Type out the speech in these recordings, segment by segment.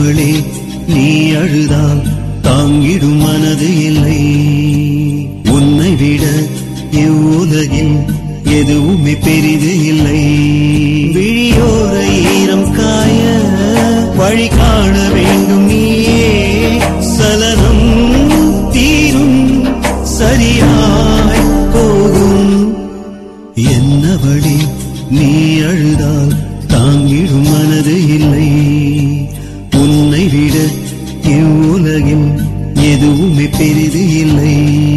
என்னவளே நீ அழுதால் தாங்கிடும் மனது இல்லை உன்னை விட இவ்வுலகில் எதுவுமே பெரிது இல்லை விழியோர ஈரம் காய வழி காண வேண்டும் நீயே சலனம் தீரும் சரியாய் போகும் என்னவழி நீ அழுதால் தாங்கிடும் மனது இல்லை உன்னை விட இவ்வுலகில் எதுவுமே பெரிது இல்லை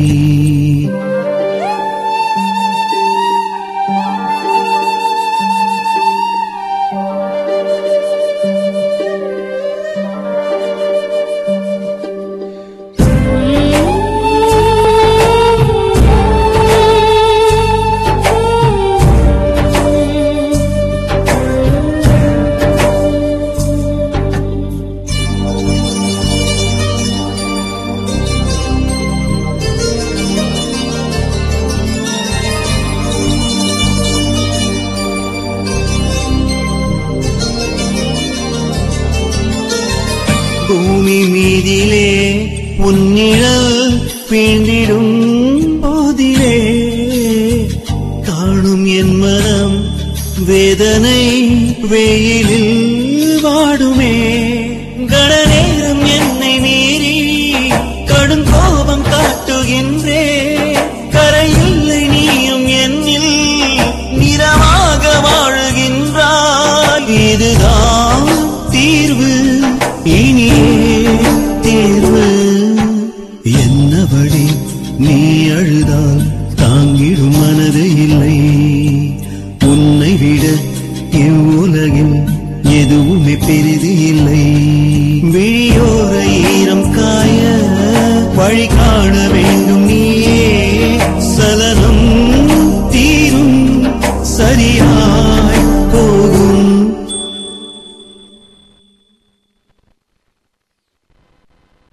பூமி மீதிலே உன்னிழல் வீழ்ந்திடும் போதிலே காணும் என் மனம் வேதனை வெயிலில் வாடுமே